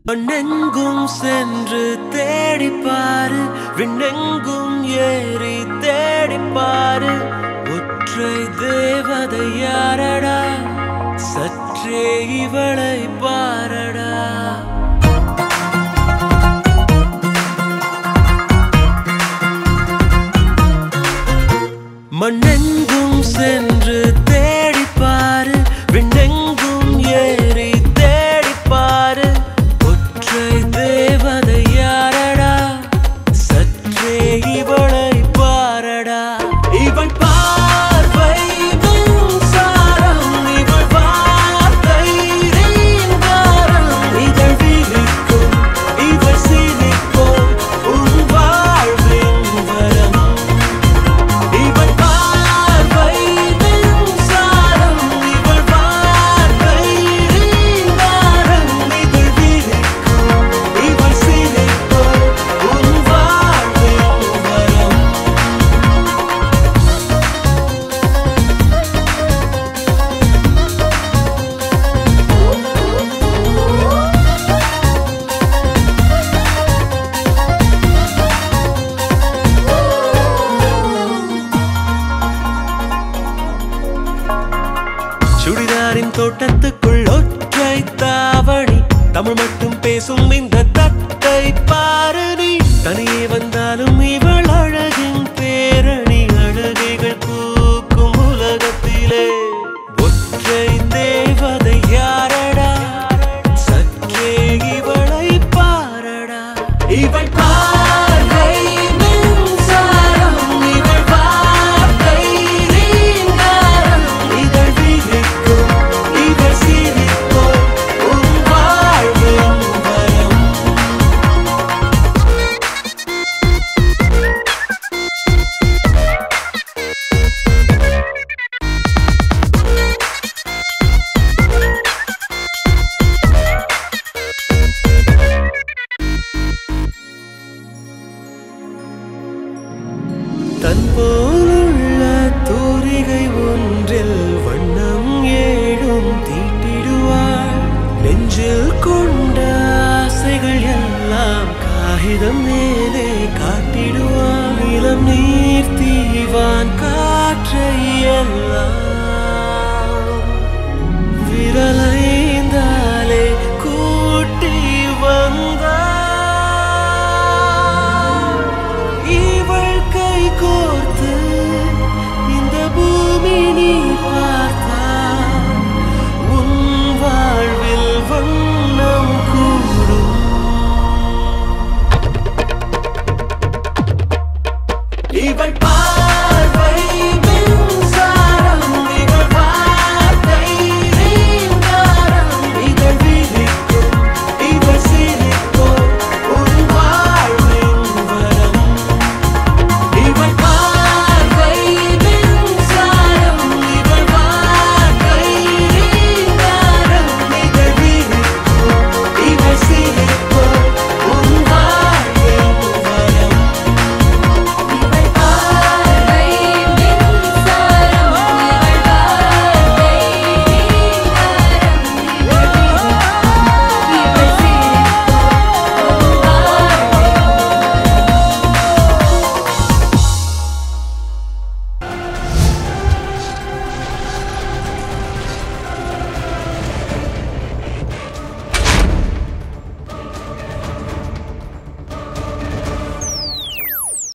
மண்ணெங்கும் சென்று தேடிப்பாரு விண்ணெங்கும் ஏறி தேடிப்பாரு ஒற்றை தேவதை யாரடா சற்றே இவளை பாரடா மண்ணெங்கும் சென்று தேடிப்பாரு விண்ணெங்கும் ஏறி தேடிப்பாரு ஒற்றை தேவதை யாரடா சற்றே இவளை பாரடா இவள் பார்வை மின்சாரம் இவள் வார்த்தை ரீங்காரம் இதழ் விழிக்கும் இவள் சிரிக்கும் உன் வாழ்வின் வரம் இவள் பார்வை மின்சாரம் இவள் வார்த்தை ரீங்காரம் இதழ் விழிக்கும் இவள் சிரிக்கும் உன் வாழ்வின் வரம் சுடிதாரின் தோட்டத்துக்குள் ஒற்றை தாவணி தமிழ் மட்டும் பேசும் இந்த தட்டை பாரு நீ தனியே வந்தாலும் இவள் அழகின் பேரணி அழகைகள் பூக்கும் உலகத்திலே ஒற்றை தேவதை யாரடா சற்றே இவளை பாரடா இவள் பார்வை மின்சாரம் இவள் வார்த்தை ரீங்காரம் இதழ் விழிக்கும் இவள் சிரிக்கும் உன் வாழ்வின் வரம் தன் போலுள்ள தூரிகை ஒன்றில் வண்ணம் ஏழும் தீட்டிடுவாள் நெஞ்சில் கொண்ட ஆசைகள் எல்லாம் காகிதம் மேலே காட்டிடுவாள் இளம் நீர் தீவான் காற்றை எல்லாம் விரலை